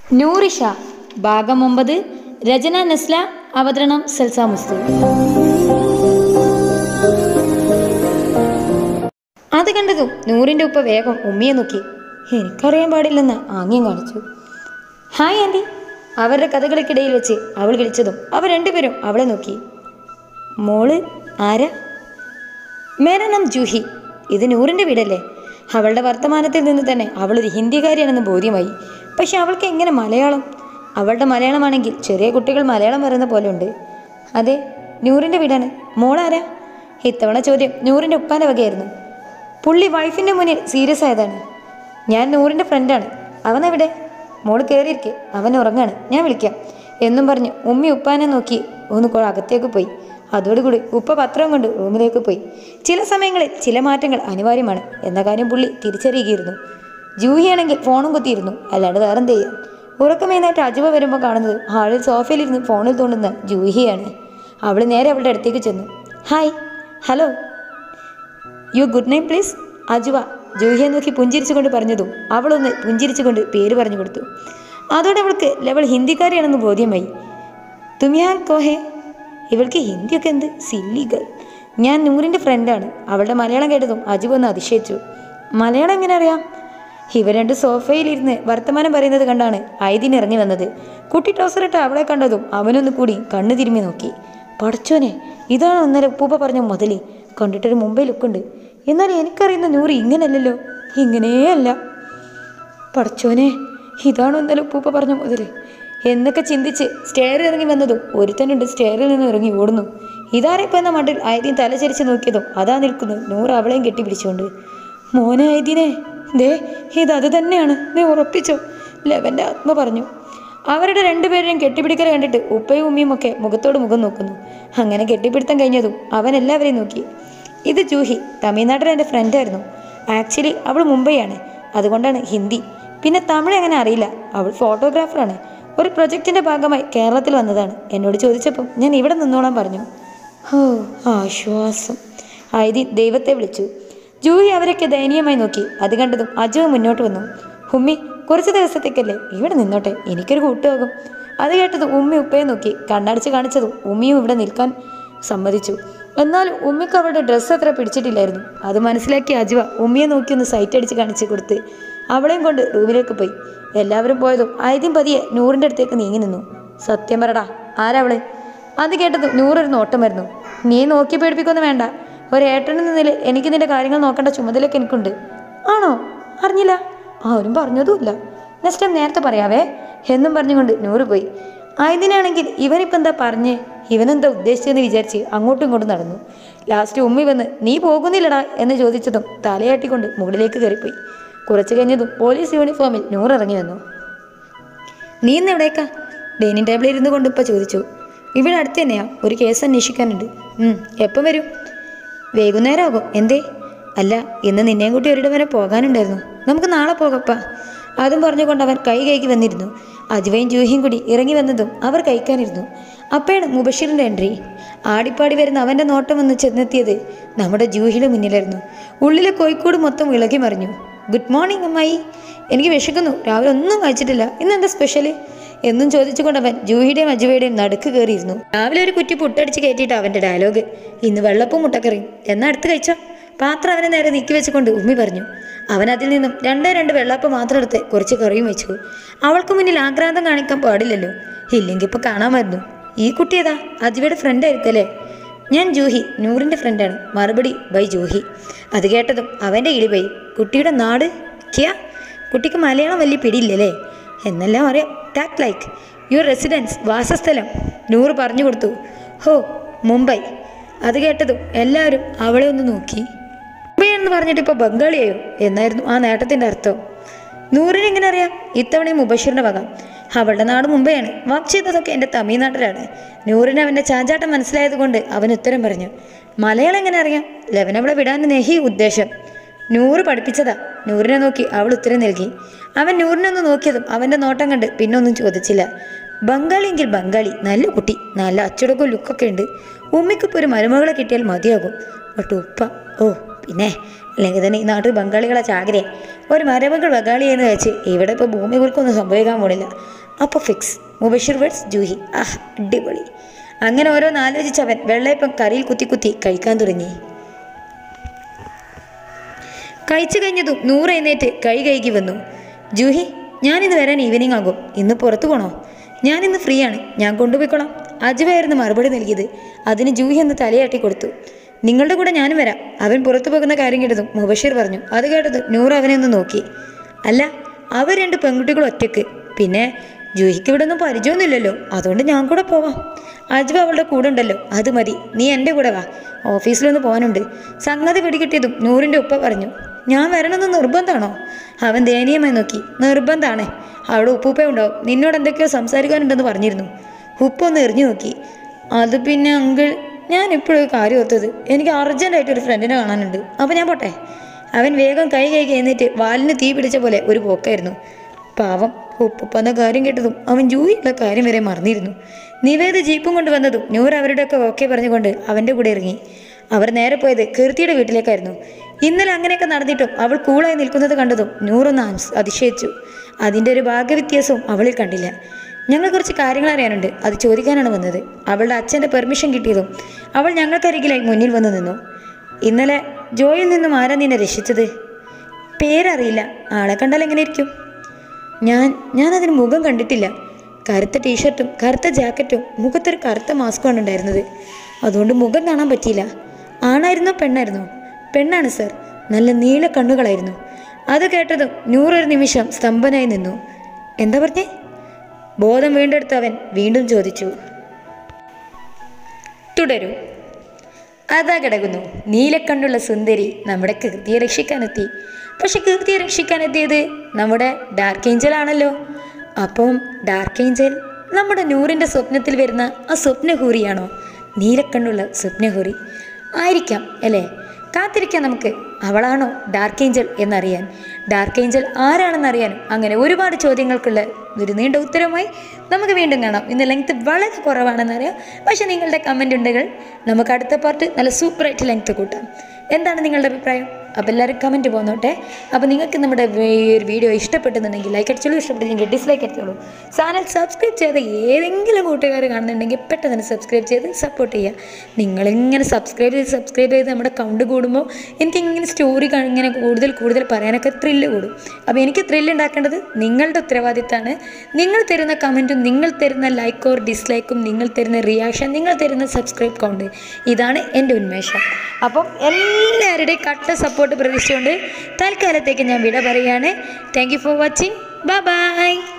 നൂറിഷ ഭാഗം ഒമ്പത് രചന നസ്ല അവതരണം സൽസ മുസ്തു അത് കണ്ടതും നൂറിൻ്റെ ഉപ്പ വേഗം ഉമ്മിയെ നോക്കി എനിക്കറിയാൻ പാടില്ലെന്ന് ആംഗ്യം കാണിച്ചു ഹായ് ആൻറ്റി അവരുടെ കഥകൾക്കിടയിൽ വെച്ച് അവൾ വിളിച്ചതും അവർ രണ്ടുപേരും അവളെ നോക്കി മോള് ആരാ മേര നാം ജൂഹി ഇത് നൂറിൻ്റെ വീടല്ലേ അവളുടെ വർത്തമാനത്തിൽ നിന്ന് തന്നെ അവളൊരു ഹിന്ദിക്കാരിയാണെന്ന് ബോധ്യമായി പക്ഷെ അവൾക്ക് എങ്ങനെ മലയാളം അവളുടെ മലയാളമാണെങ്കിൽ ചെറിയ കുട്ടികൾ മലയാളം പറയുന്ന പോലെ ഉണ്ട് അതെ നൂറിൻ്റെ വീടാണ് മോളാരാ ഇത്തവണ ചോദ്യം നൂറിൻ്റെ ഉപ്പാൻ്റെ വകയായിരുന്നു പുള്ളി വൈഫിൻ്റെ മുന്നിൽ സീരിയസ് ആയതാണ് ഞാൻ നൂറിൻ്റെ ഫ്രണ്ടാണ് അവൻ എവിടെ മോള് കയറിയിരിക്കെ അവൻ ഉറങ്ങാണ് ഞാൻ വിളിക്കാം എന്നും പറഞ്ഞ് ഉമ്മി ഉപ്പാനെ നോക്കി ഒന്ന് കൊ- അകത്തേക്ക് പോയി അതോടുകൂടി ഉപ്പ പത്രം കൊണ്ട് റൂമിലേക്ക് പോയി ചില സമയങ്ങളിൽ ചില മാറ്റങ്ങൾ അനിവാര്യമാണ് എന്ന കാര്യം പുള്ളി തിരിച്ചറിയുകയായിരുന്നു ജൂഹിയാണെങ്കിൽ ഫോണും കുത്തിയിരുന്നു അല്ലാണ്ട് വേറെന്ത് ചെയ്യാം ഉറക്കമേന്നായിട്ട് അജുവ വരുമ്പോൾ കാണുന്നത് ഹാളിൽ സോഫയിലിരുന്ന് ഫോണിൽ തോണ്ടുന്ന ജൂഹിയാണ് അവൾ നേരെ അവളുടെ അടുത്തേക്ക് ചെന്നു hi hello you good night please അജുവ ജൂഹിയെ നോക്കി പുഞ്ചിരിച്ചുകൊണ്ട് പറഞ്ഞതും അവളൊന്ന് പുഞ്ചിരിച്ചുകൊണ്ട് പേര് പറഞ്ഞു കൊടുത്തു അതോടെ അവൾക്ക് ലവൾ ഹിന്ദിക്കാരിയാണെന്ന് ബോധ്യമായി തുമിയാൻ കോഹെ ഇവൾക്ക് ഹിന്ദിയൊക്കെ എന്ത് സില്ലി ഗേൾ ഞാൻ നൂറിൻ്റെ ഫ്രണ്ടാണ് അവളുടെ മലയാളം കേട്ടതും അജുബ് ഒന്ന് അതിശയിച്ചു മലയാളം എങ്ങനെ അറിയാം ഇവർ രണ്ട് സോഫയിലിരുന്ന് വർത്തമാനം പറയുന്നത് കണ്ടാണ് ഐദിൻ ഇറങ്ങി വന്നത് കുട്ടി ടോസറിട്ട് അവളെ കണ്ടതും അവനൊന്ന് കൂടി കണ്ണു തിരുമ്മി നോക്കി പടച്ചോനെ ഇതാണ് ഇന്നലെ ഉപ്പൂപ്പ പറഞ്ഞ മുതല് കണ്ടിട്ടൊരു മുംബൈ ലുക്കുണ്ട് എന്നാൽ എനിക്കറിയുന്ന നൂറ് ഇങ്ങനല്ലല്ലോ ഇങ്ങനെയല്ല പടച്ചോനെ ഇതാണോ ഇന്നലെ ഉപ്പൂപ്പ പറഞ്ഞ മുതല് എന്നൊക്കെ ചിന്തിച്ച് സ്റ്റെയർ ഇറങ്ങി വന്നതും ഒരുത്തനുണ്ട് സ്റ്റെയറിൽ നിന്ന് ഇറങ്ങി ഓടുന്നു ഇതാരിപ്പോൾ എന്ന മട്ടിൽ ആയതീൻ തലചരിച്ച് നോക്കിയതും അതാ നിൽക്കുന്നു നൂറ് അവളെയും കെട്ടിപ്പിടിച്ചുകൊണ്ട് മോനെ ആയതീനെ ദേ ഇത് അത് തന്നെയാണ് നീ ഉറപ്പിച്ചോ ലെവൻ്റെ ആത്മ പറഞ്ഞു അവരുടെ രണ്ടുപേരെയും കെട്ടിപ്പിടിക്കൽ കണ്ടിട്ട് ഉപ്പയും ഉമ്മയും ഒക്കെ മുഖത്തോട് മുഖം നോക്കുന്നു അങ്ങനെ കെട്ടിപ്പിടുത്തം കഴിഞ്ഞതും അവൻ എല്ലാവരെയും നോക്കി ഇത് ജൂഹി തമിഴ്നാട്ടിലെ എൻ്റെ ഫ്രണ്ടായിരുന്നു ആക്ച്വലി അവൾ മുംബൈയാണ് അതുകൊണ്ടാണ് ഹിന്ദി പിന്നെ തമിഴ് അങ്ങനെ അറിയില്ല അവൾ ഫോട്ടോഗ്രാഫറാണ് ഒരു പ്രൊജക്റ്റിൻ്റെ ഭാഗമായി കേരളത്തിൽ വന്നതാണ് എന്നോട് ചോദിച്ചപ്പം ഞാൻ ഇവിടെ നിന്നോളാൻ പറഞ്ഞു ഓ ആശ്വാസം ആയതി ദൈവത്തെ വിളിച്ചു ജൂഹി അവരൊക്കെ ദയനീയമായി നോക്കി അത് കണ്ടതും അജു മുന്നോട്ട് വന്നു ഉമ്മി കുറച്ച് ദിവസത്തേക്കല്ലേ ഇവിടെ നിന്നോട്ടെ എനിക്കൊരു കൂട്ടുമാകും അത് കേട്ടതും ഉമ്മി ഉപ്പയെ നോക്കി കണ്ണടച്ച് കാണിച്ചതും ഉമ്മിയും ഇവിടെ നിൽക്കാൻ സമ്മതിച്ചു എന്നാൽ ഉമ്മിക്ക് അവളുടെ ഡ്രസ്സ് അത്ര പിടിച്ചിട്ടില്ലായിരുന്നു അത് മനസ്സിലാക്കി അജുവ ഉമ്മിയെ നോക്കി ഒന്ന് സൈറ്റ് അടിച്ച് കാണിച്ച് കൊടുത്ത് അവളെയും കൊണ്ട് റൂമിലേക്ക് പോയി എല്ലാവരും പോയതും ആദ്യം പതിയെ നൂറിൻ്റെ അടുത്തേക്ക് നീങ്ങി നിന്നു സത്യം പറടാ ആരവള് അത് കേട്ടത് നൂറൊരു നോട്ടം വരുന്നു നീ നോക്കി പേടിപ്പിക്കൊന്നും വേണ്ട ഒരേട്ടനെന്ന നിലയിൽ എനിക്ക് നിന്റെ കാര്യങ്ങൾ നോക്കേണ്ട ചുമതലയൊക്കെ എനിക്കുണ്ട് ആണോ അറിഞ്ഞില്ല ആരും പറഞ്ഞതുമില്ല നെക്സ്റ്റ് ടൈം നേരത്തെ പറയാവേ എന്നും പറഞ്ഞുകൊണ്ട് നൂറ് പോയി ആയതിനാണെങ്കിൽ ഇവനിപ്പോൾ എന്താ പറഞ്ഞ് ഇവനെന്താ ഉദ്ദേശിച്ചതെന്ന് വിചാരിച്ച് അങ്ങോട്ടും ഇങ്ങോട്ടും നടന്നു ലാസ്റ്റ് ഉമ്മി വന്ന് നീ പോകുന്നില്ലടാ എന്ന് ചോദിച്ചതും തലയാട്ടിക്കൊണ്ട് മുകളിലേക്ക് കയറിപ്പോയി കുറച്ച് കഴിഞ്ഞതും പോലീസ് യൂണിഫോമിൽ നൂറ് ഇറങ്ങി വന്നു നീ ഇന്ന് എവിടേക്കാ ഡൈനിങ് ടേബിളിൽ ഇരുന്ന് കൊണ്ട് ഇപ്പം ചോദിച്ചു ഇവിടെ അടുത്ത് തന്നെയാ ഒരു കേസ് അന്വേഷിക്കാനുണ്ട് ഉം, എപ്പം വരും വൈകുന്നേരം ആകും എന്തേ അല്ല ഇന്ന് നിന്നെയും കൂട്ടി ഒരിടം വരെ പോകാനുണ്ടായിരുന്നു നമുക്ക് നാളെ പോകപ്പാ അതും പറഞ്ഞുകൊണ്ട് അവൻ കൈ കൈക്ക് വന്നിരുന്നു അജുവയും ജൂഹിയും കൂടി ഇറങ്ങി വന്നതും അവർ കഴിക്കാനിരുന്നു അപ്പോഴാണ് മുബഷീറിൻ്റെ എൻട്രി ആടിപ്പാടി വരുന്ന അവൻ്റെ നോട്ടം വന്ന് ചെന്നെത്തിയത് നമ്മുടെ ജൂഹിയുടെ മുന്നിലായിരുന്നു ഉള്ളിലെ കോഴിക്കോട് മൊത്തം ഇളകി മറിഞ്ഞു ഗുഡ് മോർണിംഗ് അമ്മായി എനിക്ക് വിശക്കുന്നു രാവിലെ ഒന്നും കഴിച്ചിട്ടില്ല ഇന്നെന്താ സ്പെഷ്യല് എന്നും ചോദിച്ചുകൊണ്ട് അവൻ ജൂഹിയുടെയും അജുവയുടെയും നടുക്ക് കയറിയിരുന്നു രാവിലെ ഒരു കുറ്റി പുട്ടടിച്ച് കയറ്റിയിട്ട് അവൻ്റെ ഡയലോഗ് ഇന്ന് വെള്ളപ്പും മുട്ടക്കറിയും എന്നാ അടുത്ത് കഴിച്ചോ പാത്രം അവനെ നേരെ നീക്കി വെച്ചുകൊണ്ട് ഉമ്മി പറഞ്ഞു അവൻ അതിൽ നിന്നും രണ്ടേ രണ്ട് വെള്ളപ്പം മാത്രം എടുത്ത് കുറച്ച് കറിയും വെച്ചു അവൾക്ക് മുന്നിൽ ആക്രാന്തം കാണിക്കാൻ പാടില്ലല്ലോ ഇല്ലെങ്കിൽ ഇപ്പം കാണാമായിരുന്നു ഈ കുട്ടി ഏതാ അജുവയുടെ ഫ്രണ്ട് ആയിരിക്കും അല്ലേ ഞാൻ ജൂഹി നൂറിൻ്റെ ഫ്രണ്ടാണ് മറുപടി ബൈ ജൂഹി അത് കേട്ടതും അവൻ്റെ ഇടി പോയി കുട്ടിയുടെ നാട് കിയ കുട്ടിക്ക് മലയാളം വലിയ പിടിയില്ലല്ലേ എന്നെല്ലാം അറിയാം ടാക് ലൈക്ക് യുവർ റെസിഡൻസ് വാസസ്ഥലം നൂറ് പറഞ്ഞു കൊടുത്തു ഹോ മുംബൈ അത് കേട്ടതും എല്ലാവരും അവളെ ഒന്ന് നോക്കി മുംബൈ എന്ന് പറഞ്ഞിട്ട് ഇപ്പോൾ ബംഗാളിയായോ എന്നായിരുന്നു ആ നേട്ടത്തിൻ്റെ അർത്ഥം നൂറിന് എങ്ങനെ അറിയാം ഇത്തവണയും മുബഷീറിൻ്റെ വക അവളുടെ നാട് മുംബൈയാണ് വാക്ക് ചെയ്തതൊക്കെ എൻ്റെ തമിഴ്നാട്ടിലാണ് നൂറിന് അവൻ്റെ ചാഞ്ചാട്ടം മനസ്സിലായതുകൊണ്ട് അവൻ ഉത്തരം പറഞ്ഞു മലയാളം എങ്ങനെ അറിയാം ലെവൻ അവളെ വിടാൻ നെഹി ഉദ്ദേശം നൂറ് പഠിപ്പിച്ചതാ നൂറിനെ നോക്കി അവൾ ഉത്തരം നൽകി അവൻ നൂറിനൊന്ന് നോക്കിയതും അവൻ്റെ നോട്ടം കണ്ട് പിന്നൊന്നും ചോദിച്ചില്ല ബംഗാളിയെങ്കിൽ ബംഗാളി നല്ല കുട്ടി നല്ല അച്ചടക്കവും ലുക്കൊക്കെ ഉണ്ട് ഉമ്മയ്ക്കിപ്പോൾ ഒരു മരുമകളെ കിട്ടിയാൽ മതിയാകും ബട്ട് ഉപ്പ ഓ പിന്നെ അല്ലെങ്കിൽ തന്നെ ഈ നാട്ടിൽ ബംഗാളികളെ ചാകരയെ ഒരു മരമകൾ ബംഗാളിയെന്ന് വെച്ച് ഇവിടെ ഇപ്പോൾ ഭൂമി കുലുക്കൊന്നും സംഭവിക്കാൻ പോണില്ല അപ്പോൾ ഫിക്സ് മുബഷിർ വേർഡ്സ് ജൂഹി ആഹ് അടിപൊളി അങ്ങനെ ഓരോന്ന് ആലോചിച്ചവൻ വെള്ളയപ്പം കറിയിൽ കുത്തി കുത്തി കഴിക്കാൻ തുടങ്ങി കഴിച്ചു കഴിഞ്ഞതും നൂറ് എഴുന്നേറ്റ് കൈ കൈകി വന്നു ജൂഹി ഞാനിന്ന് വരാൻ ഈവനിങ് ആകും ഇന്ന് പുറത്തു പോണോ ഞാനിന്ന് ഫ്രീ ആണ് ഞാൻ കൊണ്ടുപോയിക്കോളാം അജുവായിരുന്നു മറുപടി നൽകിയത് അതിന് ജൂഹി എന്ന് തലയാട്ടി കൊടുത്തു നിങ്ങളുടെ കൂടെ ഞാനും വരാം അവൻ പുറത്തു പോകുന്ന കാര്യം കേട്ടതും മുബഷീർ പറഞ്ഞു അത് കേട്ടതും നൂറ് അവനെ ഒന്ന് നോക്കി അല്ല അവർ രണ്ട് പെൺകുട്ടികൾ ഒറ്റയ്ക്ക് പിന്നെ ജൂഹിക്ക് ഇവിടെ ഒന്നും പരിചയമൊന്നുമില്ലല്ലോ അതുകൊണ്ട് ഞാൻ കൂടെ പോവാം അജ്വ അവളുടെ കൂടെ ഉണ്ടല്ലോ അത് മതി നീ എൻ്റെ കൂടെ വാ ഓഫീസിലൊന്ന് പോകാനുണ്ട് സംഗതി പിടികിട്ടിയതും നൂറിൻ്റെ ഉപ്പ പറഞ്ഞു ഞാൻ വരണമെന്ന് നിർബന്ധമാണോ അവൻ ദയനീയമായി നോക്കി നിർബന്ധമാണ് അവിടെ ഉപ്പൂപ്പ ഉണ്ടാവും നിന്നോട് എന്തൊക്കെയോ സംസാരിക്കാനുണ്ടെന്ന് പറഞ്ഞിരുന്നു ഉപ്പ ഒന്ന് എറിഞ്ഞു നോക്കി അത് പിന്നെ അങ്കിൾ ഞാൻ ഇപ്പോഴും ഒരു കാര്യം ഓർത്തത് എനിക്ക് അർജൻറ്റായിട്ട് ഒരു ഫ്രണ്ടിനെ കാണാനുണ്ട് അപ്പോൾ ഞാൻ പോട്ടെ അവൻ വേഗം കൈ കൈ എന്നിട്ട് വാലിന് തീ പിടിച്ച പോലെ ഒരു പോക്കായിരുന്നു പാവം ഉപ്പുപ്പന്ന കാര്യം കേട്ടതും അവൻ ജൂയിയുള്ള കാര്യം വരെ മറന്നിരുന്നു നിവേദ ജീപ്പും കൊണ്ട് വന്നതും നൂറ് അവരുടെയൊക്കെ ഓക്കെ പറഞ്ഞുകൊണ്ട് അവൻ്റെ കൂടെ ഇറങ്ങി അവർ നേരെ പോയത് കീർത്തിയുടെ വീട്ടിലേക്കായിരുന്നു ഇന്നലെ അങ്ങനെയൊക്കെ നടന്നിട്ടും അവൾ കൂളായി നിൽക്കുന്നത് കണ്ടതും നൂറൊന്ന് ആംസ് അതിശയിച്ചു അതിൻ്റെ ഒരു ഭാഗ്യവ്യത്യാസവും അവളിൽ കണ്ടില്ല ഞങ്ങൾ കുറച്ച് കാര്യങ്ങൾ അറിയാനുണ്ട് അത് ചോദിക്കാനാണ് വന്നത് അവളുടെ അച്ഛൻ്റെ പെർമിഷൻ കിട്ടിയതും അവൾ ഞങ്ങൾക്കരികിലായി മുന്നിൽ വന്നു നിന്നു ഇന്നലെ ജോയിൽ നിന്നും ആരാ നിന്നെ രക്ഷിച്ചത് പേരറിയില്ല ആളെ കണ്ടാൽ എങ്ങനെ ഇരിക്കും ഞാൻ ഞാൻ അതിന് മുഖം കണ്ടിട്ടില്ല കറുത്ത ടീഷർട്ടും കറുത്ത ജാക്കറ്റും മുഖത്തൊരു കറുത്ത മാസ്കുമാണ് ഉണ്ടായിരുന്നത് അതുകൊണ്ട് മുഖം കാണാൻ പറ്റിയില്ല ആണായിരുന്നോ പെണ്ണായിരുന്നോ പെണ്ണാണ് സർ നല്ല നീല കണ്ണുകളായിരുന്നു അത് കേട്ടതും നൂറൊരു നിമിഷം സ്തംഭനായി നിന്നു എന്താ പറഞ്ഞേ ബോധം വീണ്ടെടുത്ത് അവൻ വീണ്ടും ചോദിച്ചു തുടരൂ അതാ കിടക്കുന്നു നീലക്കണ്ണുള്ള സുന്ദരി നമ്മുടെ കീർത്തിയെ രക്ഷിക്കാനെത്തി പക്ഷെ കീർത്തിയെ രക്ഷിക്കാനെത്തിയത് നമ്മുടെ ഡാർക്ക് ഏഞ്ചൽ ആണല്ലോ അപ്പം ഡാർക്ക് ഏഞ്ചൽ നമ്മുടെ നൂറിൻ്റെ സ്വപ്നത്തിൽ വരുന്ന ആ സ്വപ്നഹൂറിയാണോ നീലക്കണ്ണുള്ള സ്വപ്നഹൂറി ആയിരിക്കാം അല്ലേ കാത്തിരിക്കാം നമുക്ക് അവളാണോ ഡാർക്ക് ഏഞ്ചൽ എന്നറിയാൻ ഡാർക്ക് ഏഞ്ചൽ ആരാണെന്നറിയാനും അങ്ങനെ ഒരുപാട് ചോദ്യങ്ങൾക്കുള്ള ഒരു നീണ്ട ഉത്തരവുമായി നമുക്ക് വീണ്ടും കാണാം ഇന്ന് ലെങ്ത് വളരെ കുറവാണെന്നറിയാം പക്ഷേ നിങ്ങളുടെ കമൻ്റ് ഉണ്ടെങ്കിൽ നമുക്ക് അടുത്ത പാർട്ട് നല്ല സൂപ്പറായിട്ട് ലെങ്ത് കൂട്ടാം എന്താണ് നിങ്ങളുടെ അഭിപ്രായം അപ്പോൾ എല്ലാവരും കമൻറ്റ് പോന്നോട്ടെ അപ്പോൾ നിങ്ങൾക്ക് നമ്മുടെ വേ- വീഡിയോ ഇഷ്ടപ്പെട്ടെന്നുണ്ടെങ്കിൽ ലൈക്ക് അടിച്ചോളൂ ഇഷ്ടപ്പെട്ടില്ലെങ്കിൽ ഡിസ്ലൈക്ക് അടിച്ചോളൂ ചാനൽ സബ്സ്ക്രൈബ് ചെയ്ത ഏതെങ്കിലും കൂട്ടുകാർ കാണുന്നുണ്ടെങ്കിൽ പെട്ടെന്ന് തന്നെ സബ്സ്ക്രൈബ് ചെയ്ത് സപ്പോർട്ട് ചെയ്യുക നിങ്ങളിങ്ങനെ സബ്സ്ക്രൈബ് ചെയ്ത് സബ്സ്ക്രൈബ് ചെയ്ത് നമ്മുടെ കൗണ്ട് കൂടുമ്പോൾ എനിക്കിങ്ങനെ സ്റ്റോറി ഇങ്ങനെ കൂടുതൽ കൂടുതൽ പറയാനൊക്കെ ത്രില്ല് കൂടും അപ്പോൾ എനിക്ക് ത്രില്ല് ഉണ്ടാക്കേണ്ടത് നിങ്ങളുടെ ഉത്തരവാദിത്തമാണ് നിങ്ങൾ തരുന്ന കമൻറ്റും നിങ്ങൾ തരുന്ന ലൈക്ക് ഓർ ഡിസ്ലൈക്കും നിങ്ങൾ തരുന്ന റിയാക്ഷൻ നിങ്ങൾ തരുന്ന സബ്സ്ക്രൈബ് കൗണ്ട് ഇതാണ് എൻ്റെ ഉന്മേഷം അപ്പം എല്ലാവരുടെയും കട്ട സപ്പോർട്ട് പ്രതീക്ഷിച്ചുകൊണ്ട് തൽക്കാലത്തേക്ക് ഞാൻ വിട പറയുകയാണ് thank you for watching bye by